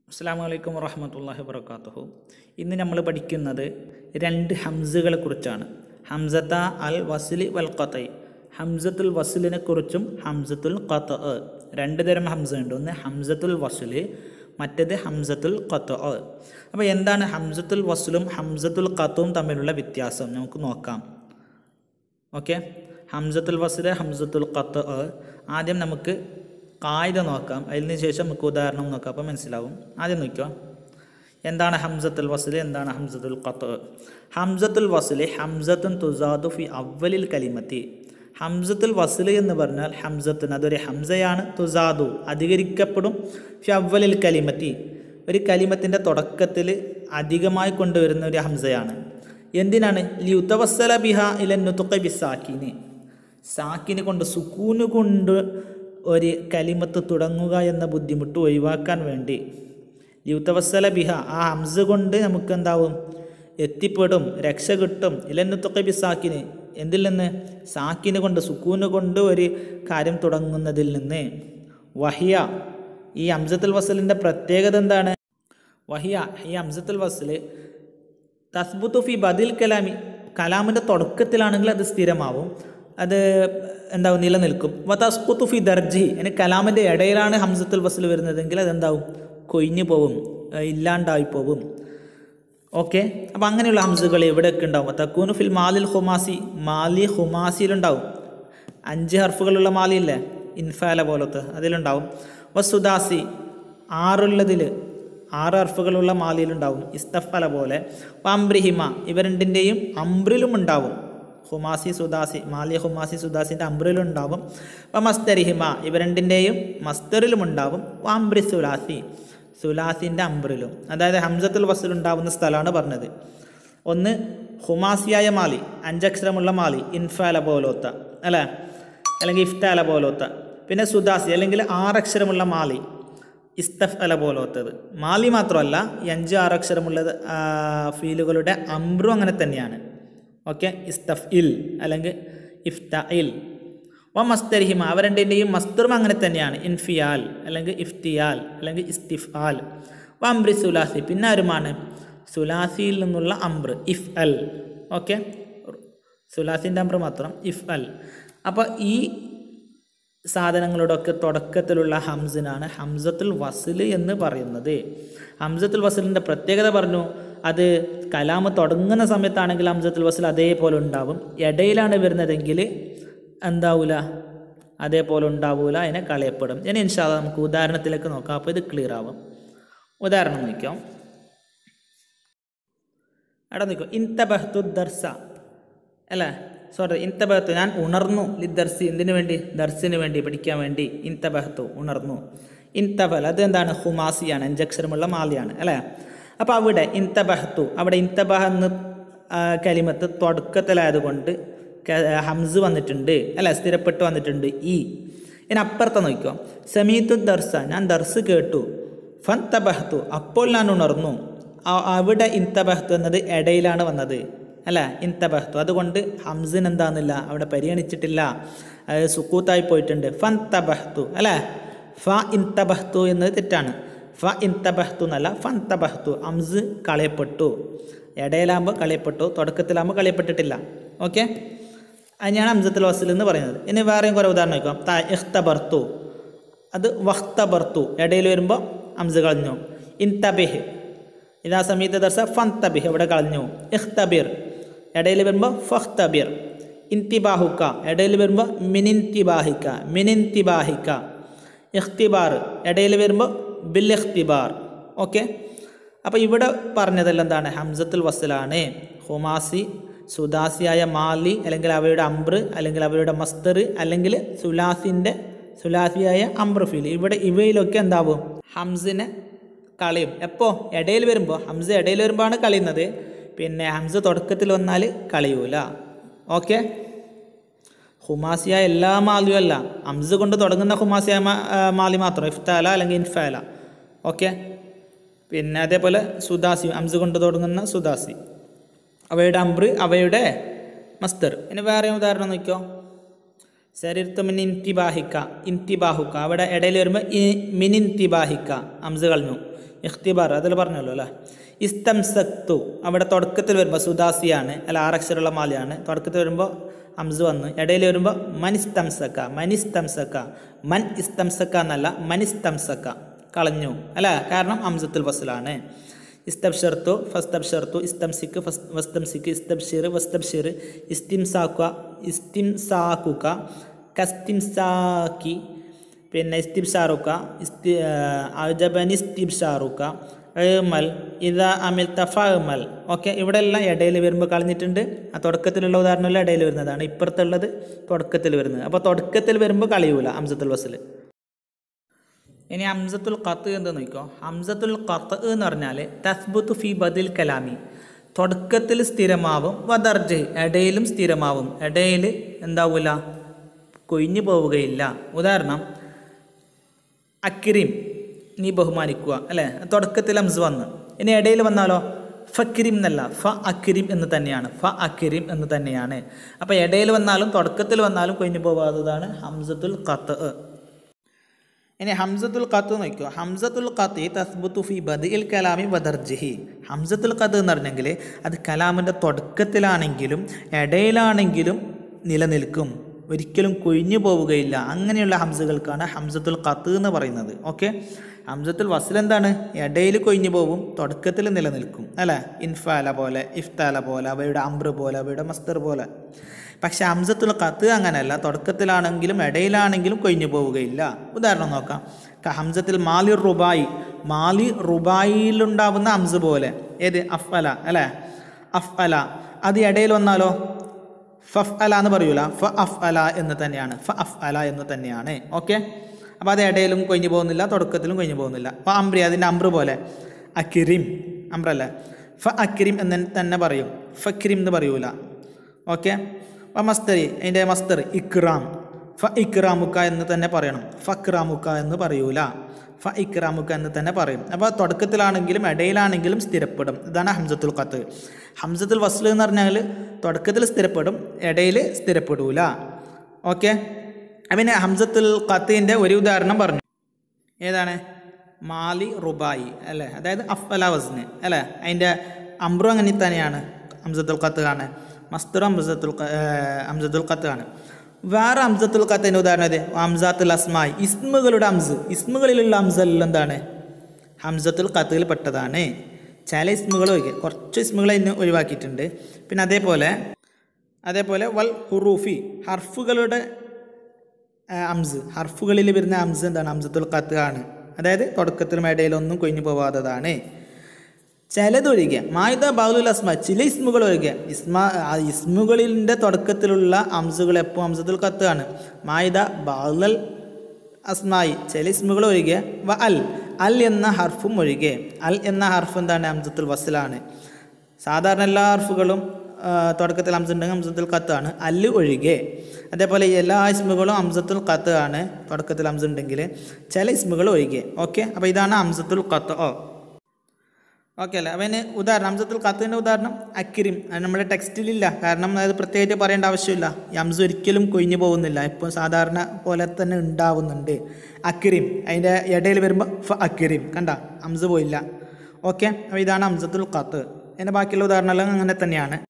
അസ്സാം വലൈക്കും വറഹമത്തല്ലാഹി വർക്കാത്തുഹു ഇന്ന് നമ്മൾ പഠിക്കുന്നത് രണ്ട് ഹംസുകളെ കുറിച്ചാണ് ഹംസത്ത അൽ വസിലി വൽ ഖത്തൈ ഹംസത്തുൽ വസിലിനെ കുറിച്ചും ഹംസത്തുൽ ഖത്ത രണ്ട് തരം ഹംസ ഉണ്ട് ഒന്ന് ഹംസത്തുൽ വസില് മറ്റേത് ഹംസത്തുൽ ഖത്ത അപ്പോൾ എന്താണ് ഹംസത്തുൽ വസിലും ഹംസത്തുൽ ഖത്തും തമ്മിലുള്ള വ്യത്യാസം നമുക്ക് നോക്കാം ഓക്കെ ഹംസത്തുൽ വസില് ഹംസത്തുൽ ഖത്ത് ആദ്യം നമുക്ക് കായിക നോക്കാം അതിന് ശേഷം നമുക്ക് ഉദാഹരണം നോക്കാം അപ്പോൾ മനസ്സിലാവും ആദ്യം നോക്കുക എന്താണ് ഹംസത്തുൽ വസില് എന്താണ് ഹംസത്തുൽ ഖത്ത് ഹംസത്തുൽ വസില് ഹംസത്തുൻ തുസാദു ഫി അവലിൽ കലിമത്തി ഹംസത്തുൽ വസില് എന്ന് പറഞ്ഞാൽ ഹംസത്തുൻ അതൊരു ഹംസയാണ് തുസാദു അധികരിക്കപ്പെടും ഫി അവലിൽ കലിമത്തി ഒരു കലിമത്തിൻ്റെ തുടക്കത്തിൽ അധികമായി കൊണ്ടുവരുന്ന ഒരു ഹംസയാണ് എന്തിനാണ് ലിയുത്തവസ്സല ബിഹ ഇലന്നുത്തുക്ക ബി സാക്കിന് സാക്കിന് കൊണ്ട് സുക്കൂന് കൊണ്ട് ഒരു കലിമത്ത് തുടങ്ങുക എന്ന ബുദ്ധിമുട്ട് ഒഴിവാക്കാൻ വേണ്ടി ലിയുത്തവസ്സല ബിഹ ആ ഹംസ കൊണ്ട് നമുക്ക് എന്താവും എത്തിപ്പെടും രക്ഷ കിട്ടും ഇലന്നുത്തുക്ക ബി സാക്കിന് എന്തിൽ നിന്ന് സാക്കിന് കൊണ്ട് സുക്കൂന് കൊണ്ട് ഒരു കാര്യം തുടങ്ങുന്നതിൽ നിന്ന് വഹിയ ഈ ഹംസത്തുൽ വസലിൻ്റെ പ്രത്യേകത എന്താണ് വഹിയ ഈ ഹംസത്തുൽ വസല് തസ്ബുത്തു ഫി ബദിൽ കലാമി കലാമിൻ്റെ തുടക്കത്തിലാണെങ്കിൽ അത് സ്ഥിരമാവും അത് എന്താവും നിലനിൽക്കും വ തസ്ബുത്തു ഫി ദർജി ഇനി കലാമിൻ്റെ ഇടയിലാണ് ഹംസത്തുൽ വസൽ വരുന്നതെങ്കിൽ അതെന്താവും കൊഴിഞ്ഞു പോവും ഇല്ലാണ്ടായി പോവും ഓക്കെ അപ്പം അങ്ങനെയുള്ള ഹംസുകൾ എവിടെയൊക്കെ ഉണ്ടാവും തക്കൂനു ഫിൽ മാലിൽ ഹുമാസി മാലി ഹുമാസിയിലുണ്ടാവും അഞ്ച് ഹർഫുകളുള്ള മാലിയില്ലേ ഇൻഫാല പോലത്തെ അതിലുണ്ടാവും വസുദാസി ആറുള്ളതിൽ ആറ് അർഫുകളുള്ള മാലിയിലുണ്ടാവും ഇസ്തഫല പോലെ അംബ്രിഹിമ ഇവ രണ്ടിൻ്റെയും അംബ്രിലും ഉണ്ടാവും ഹുമാസി സുദാസി മാലി ഹുമാസി സുദാസിൻ്റെ അംബ്രിലും ഉണ്ടാവും വ മസ്തരിഹിമ ഇവ രണ്ടിൻ്റെയും മസ്തറിലും ഉണ്ടാവും വാംബ്രി സുലാസി സുലാസിൻ്റെ അംബ്രിലും അതായത് ഹംസത്തുൽ വസൽ ഉണ്ടാവുന്ന സ്ഥലമാണ് പറഞ്ഞത് ഒന്ന് ഹുമാസിയായ മാലി അഞ്ചക്ഷരമുള്ള മാലി ഇൻഫാല പോലോത്ത അല്ലേ അല്ലെങ്കിൽ ഇഫ്താല പോലോത്ത പിന്നെ സുദാസി അല്ലെങ്കിൽ ആറക്ഷരമുള്ള മാലി ഇസ്തഫ് അല പോലത്തത് മാലി മാത്രമല്ല ഈ അഞ്ച് ആറ് അക്ഷരമുള്ള ഫീലുകളുടെ അംബ്രും അങ്ങനെ തന്നെയാണ് ഓക്കെ ഇസ്തഫ് ഇൽ അല്ലെങ്കിൽ ഇഫ്ത ഇൽ വ മസ്തരിഹിമ അവ രണ്ടിൻ്റെയും മസ്തറും അങ്ങനെ തന്നെയാണ് ഇൻഫിയാൽ അല്ലെങ്കിൽ ഇഫ്തിയാൽ അല്ലെങ്കിൽ ഇസ്തിഫ് ആൽ വ അംബ്രി സുലാസി പിന്നെ ആരുമാണ് സുലാസിയിൽ നിന്നുള്ള അംബ്ര് ഇഫ് അൽ ഓക്കെ സുലാസിൻ്റെ അംബ്ര് മാത്രം ഇഫ് അൽ അപ്പോൾ ഈ സാധനങ്ങളുടെയൊക്കെ തുടക്കത്തിലുള്ള ഹംസിനാണ് ഹംസത്തുൽ വസിൽ എന്ന് പറയുന്നത് ഹംസത്തുൽ വസിലിൻ്റെ പ്രത്യേകത പറഞ്ഞു അത് കലാമ് തുടങ്ങുന്ന സമയത്താണെങ്കിൽ ഹംസത്തുൽ വസിൽ അതേപോലെ ഉണ്ടാവും ഇടയിലാണ് വരുന്നതെങ്കിൽ എന്താവില്ല അതേപോലെ ഉണ്ടാവില്ല അതിനെ കളയപ്പെടും ഇനി ഇൻഷാല്ല നമുക്ക് ഉദാഹരണത്തിലേക്ക് നോക്കാം അപ്പോൾ ഇത് ക്ലിയർ ആവും ഉദാഹരണം നോക്കാം അവിടെ നോക്കാം ഇൻതബഹ്തു ദർസ അല്ലേ സോറി ഇൻതബഹത്തു ഞാൻ ഉണർന്നു ലി ദർസി എന്തിനു വേണ്ടി ദർസിന് വേണ്ടി പഠിക്കാൻ വേണ്ടി ഇൻതബഹത്തു ഉണർന്നു ഇൻതബൽ അത് എന്താണ് ഹുമാസിയാണ് അഞ്ചക്ഷരമുള്ള മാലിയാണ് അല്ലേ അപ്പോൾ അവിടെ ഇൻതബഹത്തു അവിടെ ഇൻതബഹ എന്ന് കലിമത്ത് തുടക്കത്തിലായതുകൊണ്ട് ഹംസ് വന്നിട്ടുണ്ട് അല്ല സ്ഥിരപ്പെട്ട് വന്നിട്ടുണ്ട് ഈ ഇനി അപ്പുറത്തെ നോക്കിക്കോ സമീത്തു ദർസ ഞാൻ ദർസ് കേട്ടു ഫൻ തബഹത്തു അപ്പോൾ ഞാൻ ഉണർന്നു അവിടെ ഇൻതബഹത്തു എന്നത് ഇടയിലാണ് വന്നത് അല്ല ഇൻതബഹത്തു അതുകൊണ്ട് ഹംസിൻ എന്താണെന്നില്ല അവിടെ പരിഗണിച്ചിട്ടില്ല അത് സുക്കൂത്തായി പോയിട്ടുണ്ട് ഫൻ തബഹത്തു അല്ലേ ഫ ഇൻതബഹത്തു എന്നത് തെറ്റാണ് ഫ ഇൻതബഹത്തു എന്നല്ല ഫൻ തബഹത്തു ഹംസ് കളയപ്പെട്ടു ഇടയിലാകുമ്പോൾ കളയപ്പെട്ടു തുടക്കത്തിലാകുമ്പോൾ കളയപ്പെട്ടിട്ടില്ല ഓക്കെ അതിനാണ് ഹംസത്തുൽ വസിൽ എന്ന് പറയുന്നത് ഇനി വേറെയും കുറേ ഉദാഹരണം നോക്കാം ത ഇഖ്തബർത്തു അത് വഖ്തബർത്തു ഇടയിൽ വരുമ്പോൾ ഹംസ് കളഞ്ഞു ഇൻതബിഹ് ഇതാ സമയത്ത് ദർശ ഫൻ തബിഹ് ഇവിടെ കളഞ്ഞു ഇഖ്തബിർ ഇടയിൽ വരുമ്പോൾ ഫഖ്തബിർ ഇൻതിബാഹുക്ക ഇടയിൽ വരുമ്പോൾ മിനിൻതിബാഹിക്ക മിനിൻതിബാഹിക്ക ഇഖ്തിബാർ ഇടയിൽ വരുമ്പോൾ ബിൽ ഇഖ്തിബാർ ഓക്കെ അപ്പോൾ ഇവിടെ പറഞ്ഞതെല്ലാം എന്താണ് ഹംസത്തുൽ വസലാണ് ഹുമാസി സുദാസിയായ മാലി അല്ലെങ്കിൽ അവയുടെ അംബ്ര് അല്ലെങ്കിൽ അവയുടെ മസ്തർ അല്ലെങ്കിൽ സുലാസിൻ്റെ സുലാസിയായ അംബ്ര ഫീൽ ഇവിടെ ഇവയിലൊക്കെ എന്താവും ഹംസിനെ കളയും എപ്പോൾ ഇടയിൽ വരുമ്പോൾ ഹംസ ഇടയിൽ വരുമ്പോഴാണ് കളയുന്നത് പിന്നെ ഹംസ തുടക്കത്തിൽ വന്നാൽ കളയൂല ഓക്കെ ഹുമാസിയ എല്ലാ മാലിയും അല്ല ഹംസ കൊണ്ട് തുടങ്ങുന്ന ഹുമാസിയ മാലി മാത്രം ഇഫ്താല അല്ലെങ്കിൽ ഇൻഫാല ഓക്കെ പിന്നെ അതേപോലെ സുദാസി ഹംസ കൊണ്ട് തുടങ്ങുന്ന സുദാസി അവയുടെ അംബ്ര് അവയുടെ മസ്തർ ഇനി വേറെ ഉദാഹരണം നോക്കിയോ ശരീരത്ത് മിൻ ഇൻതിബാഹിക്ക ഇൻതിബാഹുക്ക അവിടെ ഇടയിൽ വരുമ്പോൾ മിനിൻതിബാഹിക്ക ഹംസ കളഞ്ഞു ഇഖ്തിബാർ അതിൽ പറഞ്ഞല്ലോ അല്ലേ ഇസ്തംസക്തു അവിടെ തുടക്കത്തിൽ വരുമ്പോൾ സുദാസിയാണ് അല്ല ആറക്ഷരമുള്ള മാലയാണ് തുടക്കത്തിൽ വരുമ്പോൾ ഹംസ് വന്ന് ഇടയിൽ വരുമ്പോൾ മനിസ്തംസക്ക മനിസ്തംസക്ക മൻ ഇസ്തംസക്ക എന്നല്ല മനിസ്തംസക്ക കളഞ്ഞു അല്ല കാരണം ഹംസത്തുൽ വസലാണ് ഇസ്തബ്ഷർത്തു ഫസ്തബ്ഷർത്തു ഇസ്തംസിക്ക് ഫസ് വസ്തംസിക്ക് ഇസ്തബ്ഷിർ വസ്തബ്ഷിർ ഇസ്തിംസാക്കുക ഇസ്തിംസാക്കുക കസ്തിംസാക്കി പിന്നെ ഇസ്തിബ്ഷാറുക്ക ഇസ്തി അജബനി ഇസ്തിബ്ഷാറുക്ക ഏമൽ ഇത അമിൽ തഫമൽ ഓക്കെ ഇവിടെ എല്ലാം ഇടയിൽ വരുമ്പോൾ കളഞ്ഞിട്ടുണ്ട് ആ തുടക്കത്തിലുള്ള ഉദാഹരണമെല്ലാം ഇടയിൽ വരുന്നതാണ് ഇപ്പുറത്തുള്ളത് തുടക്കത്തിൽ വരുന്നത് അപ്പോൾ തുടക്കത്തിൽ വരുമ്പോൾ കളയൂല ഹംസത്തുൽ വസൽ ഇനി ഹംസത്തുൽ ഖത്ത് എന്ത് നോക്കിക്കോ ഹംസത്തുൽ ഖത്ത് എന്ന് പറഞ്ഞാൽ തസ്ബുത്ത് ഫി ബദിൽ കലാമി തുടക്കത്തിൽ സ്ഥിരമാവും വദർജ് ഇടയിലും സ്ഥിരമാവും ഇടയിൽ എന്താവൂല കൊഴിഞ്ഞു പോവുകയില്ല ഉദാഹരണം അക്കിരിം നീ ബഹുമാനിക്കുക അല്ലേ തുടക്കത്തിൽ ഹംസ് വന്ന് ഇനി ഇടയിൽ വന്നാലോ ഫക്കിരിം എന്നല്ല ഫ അക്കിരിം എന്ന് തന്നെയാണ് ഫ അക്കിരിം എന്ന് തന്നെയാണ് അപ്പോൾ ഇടയിൽ വന്നാലും തുടക്കത്തിൽ വന്നാലും കൊഴിഞ്ഞു പോകാത്തതാണ് ഹംസത്തുൽ ഖത്ത് ഇനി ഹംസത്തുൽ ഖത്ത് നോക്കുക ഹംസത്തുൽ ഖത്തി തസ്ബുത്തു ഫി ബദിൽ കലാമി വദർജിഹി ഹംസത്തുൽ ഖത്ത് എന്ന് പറഞ്ഞെങ്കിൽ അത് കലാമിൻ്റെ തുടക്കത്തിലാണെങ്കിലും ഇടയിലാണെങ്കിലും നിലനിൽക്കും ഒരിക്കലും കൊഴിഞ്ഞു പോവുകയില്ല അങ്ങനെയുള്ള ഹംസകൾക്കാണ് ഹംസത്തുൽ ഖത്ത് എന്ന് പറയുന്നത് ഓക്കെ ഹംസത്തുൽ വസ്ൽ എന്താണ് ഇടയിൽ കൊഴിഞ്ഞു പോവും തുടക്കത്തിൽ നിലനിൽക്കും അല്ലേ ഇൻഫാല പോലെ ഇഫ്താല പോലെ അവയുടെ അംബ്ര പോലെ അവയുടെ മസ്തർ പോലെ പക്ഷെ ഹംസത്തുൽ ഖത്ത് അങ്ങനെയല്ല തുടക്കത്തിലാണെങ്കിലും ഇടയിലാണെങ്കിലും കൊഴിഞ്ഞു പോവുകയില്ല ഉദാഹരണം നോക്കാം ക ഹംസത്തിൽ മാലി റുബായി മാലി റുബായിലുണ്ടാവുന്ന ഹംസ് പോലെ ഏത് അഫ് അല അല്ലേ അഫ് അല അത് ഇടയിൽ വന്നാലോ ഫഫ് അല എന്ന് പറയൂല ഫ അഫ് അല എന്ന് തന്നെയാണ് ഫ അഫ് അല എന്ന് തന്നെയാണ് ഓക്കെ അപ്പോൾ അത് ഇടയിലും കൊഴിഞ്ഞു പോകുന്നില്ല തുടക്കത്തിലും കൊഴിഞ്ഞു പോകുന്നില്ല അപ്പോൾ അംബ്രി അതിൻ്റെ അംബ്ര പോലെ അക്കിരിം അംബ്രല്ല ഫ അക്കിരിം എന്ന് തന്നെ പറയും ഫക്കിരിം എന്ന് പറയൂല ഓക്കെ അപ്പോൾ മസ്തരി അതിൻ്റെ മസ്തർ ഇക്റാം ഫ ഇക്റാമുക്ക എന്ന് തന്നെ പറയണം ഫക്റാമുക്ക എന്ന് പറയൂല ഫ ഇക്റാമുക്ക എന്ന് തന്നെ പറയും അപ്പോൾ തുടക്കത്തിലാണെങ്കിലും ഇടയിലാണെങ്കിലും സ്ഥിരപ്പെടും ഇതാണ് ഹംസത്തുൽ ഖത്ത് ഹംസത്തുൽ വസ്ൽ എന്ന് പറഞ്ഞാൽ തുടക്കത്തിൽ സ്ഥിരപ്പെടും ഇടയിൽ സ്ഥിരപ്പെടൂല ഓക്കെ പിന്നെ ഹംസത്തുൽ ഖത്തിൻ്റെ ഒരു ഉദാഹരണം പറഞ്ഞു ഏതാണ് മാലി റുബായി അല്ലേ അതായത് അഫ്അല വസ്ന് അല്ലേ അതിൻ്റെ അമ്രു അങ്ങനെ തന്നെയാണ് ഹംസത്തുൽ ഖത്ത് കാണാൻ മസ്തുർ ഹംസത്തുൽ ഖ- ഏർ ഹംസത്തുൽ ഖത്ത് കാണാൻ വേറെ ഹംസത്തുൽ ഖത്തിൻ്റെ ഉദാഹരണം ഇത് ഹംസാത്തുൽ അസ്മായി ഇസ്മുകളുടെ ഹംസ് ഇസ്മുകളിലുള്ള ഹംസെല്ലാം എന്താണ് ഹംസത്തുൽ ഖത്തിൽ പെട്ടതാണ് ചില ഇസ്മുകൾ ഒഴികെ കുറച്ച് ഇസ്മുകൾ ഇന്ന് ഒഴിവാക്കിയിട്ടുണ്ട് പിന്നെ അതേപോലെ അതേപോലെ വൽ ഹുറൂഫി ഹർഫുകളുടെ ആ, അംസ് ഹർഫുകളിൽ വരുന്ന അംസ് എന്താണ് അംസത്തുൽ ഖത്ത് ആണ് അതായത് തുടക്കത്തിലും ഇടയിലൊന്നും കൊഴിഞ്ഞു പോവാത്തതാണ് ചിലതൊഴികെ മായുധ ബാലുൽ അസ്മ ചില ഇസ്മുകൾ ഒഴികെ ഇസ്മ ആ ഇസ്മുകളിൻ്റെ തുടക്കത്തിലുള്ള അംസുകൾ എപ്പോൾ അംസത്തുൽ ഖത്ത് ആണ് മായുധ ബാലുൽ അസ്മായി ചില ഇസ്മുകൾ ഒഴികെ വ അൽ അൽ എന്ന ഹർഫും ഒഴികെ അൽ എന്ന ഹർഫ് എന്താണ് അംസത്തുൽ വസ്ലാണ് സാധാരണ എല്ലാ ഹർഫുകളും ആ, തുടക്കത്തിൽ ഹംസ ഉണ്ടെങ്കിൽ ഹംസത്തുൽ ഖത്ത് ആണ് അല്ല് ഒഴികെ അതേപോലെ എല്ലാ ഇസ്മുകളും ഹംസത്തുൽ ഖത്ത് ആണ് തുടക്കത്തിൽ ഹംസ ഉണ്ടെങ്കിൽ ചില ഇസ്മുകൾ ഒഴികെ ഓക്കെ അപ്പോൾ ഇതാണ് ഹംസത്തുൽ ഖത്ത് ഓ ഓക്കെ അല്ലേ അവന് ഉദാഹരണം ഹംസത്തുൽ ഖത്തിൻ്റെ ഉദാഹരണം അക്കിരിം അത് നമ്മുടെ ടെക്സ്റ്റിലില്ല കാരണം അത് പ്രത്യേകിച്ച് പറയേണ്ട ആവശ്യമില്ല ഈ ഹംസ ഒരിക്കലും കൊഴിഞ്ഞു പോകുന്നില്ല ഇപ്പോൾ സാധാരണ പോലെ തന്നെ ഉണ്ടാവുന്നുണ്ട് അക്കിരിം അതിൻ്റെ ഇടയിൽ വരുമ്പോൾ ഫ അക്കിരിം കണ്ട ഹംസ പോയില്ല ഓക്കെ അപ്പോൾ ഇതാണ് ഹംസത്തുൽ ഖത്ത് അതിൻ്റെ ബാക്കിയുള്ള ഉദാഹരണമെല്ലാം അങ്ങനെ തന്നെയാണ്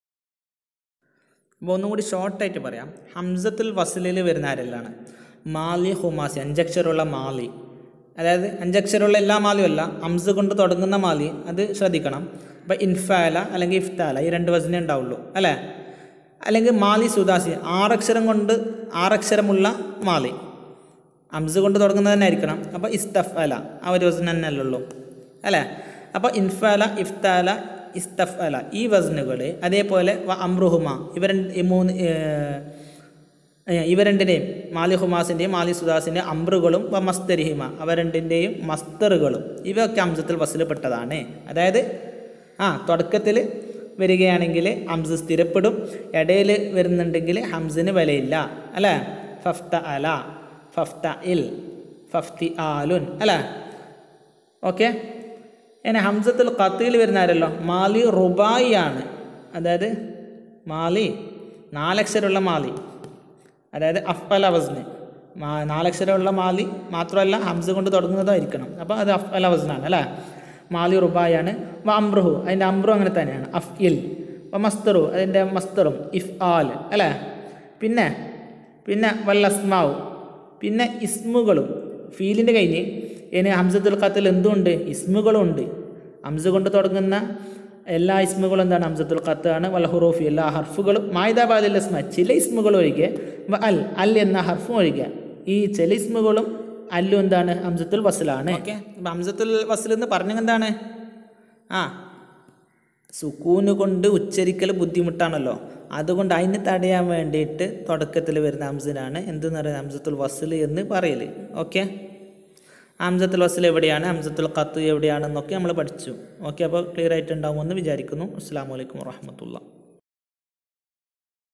അപ്പോൾ ഒന്നും കൂടി ഷോർട്ടായിട്ട് പറയാം ഹംസത്തുൽ വസലിൽ വരുന്ന ആരെല്ലാണ് മാലി ഹുമാസി അഞ്ചക്ഷരമുള്ള മാലി അതായത് അഞ്ചക്ഷരമുള്ള എല്ലാ മാലിയും അല്ല ഹംസ കൊണ്ട് തുടങ്ങുന്ന മാലി അത് ശ്രദ്ധിക്കണം അപ്പോൾ ഇൻഫാല അല്ലെങ്കിൽ ഇഫ്താല ഈ രണ്ട് വസനേ ഉണ്ടാവുള്ളൂ അല്ലേ അല്ലെങ്കിൽ മാലി സുദാസി ആറക്ഷരം കൊണ്ട് ആറക്ഷരമുള്ള മാലി ഹംസ കൊണ്ട് തുടങ്ങുന്നത് തന്നെ ആയിരിക്കണം അപ്പോൾ ഇസ്തഫ് അല ആ ഒരു വസന തന്നെ അല്ലുള്ളൂ അല്ലേ അപ്പോൾ ഇൻഫാല ഇഫ്താല ഇസ്തഫ് അല ഈ വസനുകൾ അതേപോലെ വ അമ്രുഹുമ ഇവർ ഈ മൂന്ന് ഏർ, ഏർ, ഇവ രണ്ടിൻ്റെയും മാലി ഹുമാസിൻ്റെയും മാലി സുദാസിൻ്റെയും അമ്രുകളും വ മസ്തരിഹിമ അവ രണ്ടിൻ്റെയും മസ്തറുകളും ഇവയൊക്കെ അംസത്തിൽ വസൽ പെട്ടതാണ് അതായത് ആ തുടക്കത്തിൽ വരികയാണെങ്കിൽ ഹംസ് സ്ഥിരപ്പെടും ഇടയിൽ വരുന്നുണ്ടെങ്കിൽ ഹംസിന് വിലയില്ല അല്ലേ ഫഫ്ത അല ഫഫ്ത ഇൽ ഫഫ്തി ആലുൻ അല്ലേ ഓക്കെ ഇനി ഹംസത്തുൽ ഖത്തിൽ വരുന്ന ആരല്ലോ മാലി റുബായി ആണ് അതായത് മാലി നാലക്ഷരമുള്ള മാലി അതായത് അഫ്അൽ അവസ്ന് നാലക്ഷരമുള്ള മാലി മാത്രമല്ല ഹംസ കൊണ്ട് തുടങ്ങുന്നതായിരിക്കണം അപ്പോൾ അത് അഫ്അൽ അവസ്നാണ് അല്ലേ മാലി റുബായാണ് വ അമ്രുഹു അതിൻ്റെ അമ്രു അങ്ങനെ തന്നെയാണ് അഫ് ഇൽ വ മസ്തറു അതിൻ്റെ മസ്തറും ഇഫ് ആൽ അല്ലേ പിന്നെ പിന്നെ വല്ലസ്മാവ് പിന്നെ ഇസ്മുകളും ഫീലിൻ്റെ കഴിഞ്ഞ് ഇനി ഹംസത്തുൽ ഖത്തിൽ എന്തുണ്ട് ഇസ്മുകളും ഉണ്ട് ഹംസ കൊണ്ട് തുടങ്ങുന്ന എല്ലാ ഇസ്മുകളും എന്താണ് ഹംസത്തുൽ ഖത്ത് ആണ് വൽ ഹുറൂഫി എല്ലാ ഹർഫുകളും മായുദാബാദിൽ ഇസ്മ ചില ഇസ്മുകൾ ഒഴികെ വ അൽ അൽ എന്ന ഹർഫും ഒഴികെ ഈ ചില ഇസ്മുകളും അല്ലും എന്താണ് ഹംസത്തുൽ വസലാണ് ഓക്കെ ഹംസത്തുൽ വസൽ എന്ന് പറഞ്ഞത് എന്താണ് ആ സുക്കൂന് കൊണ്ട് ഉച്ചരിക്കൽ ബുദ്ധിമുട്ടാണല്ലോ അതുകൊണ്ട് അതിന് തടയാൻ വേണ്ടിയിട്ട് തുടക്കത്തിൽ വരുന്ന ഹംസിനാണ് എന്തെന്ന് പറയുന്നത് ഹംസത്തുൽ വസൽ എന്ന് പറയൽ ഓക്കെ ഹംസത്തുൽ വസൽ എവിടെയാണ് ഹംസത്തുൽ ഖത്ത് എവിടെയാണെന്നൊക്കെ നമ്മൾ പഠിച്ചു ഓക്കെ അപ്പോൾ ക്ലിയർ ആയിട്ടുണ്ടാകുമെന്ന് വിചാരിക്കുന്നു അസ്സാം വലൈക്കും വാഹമത്തുള്ള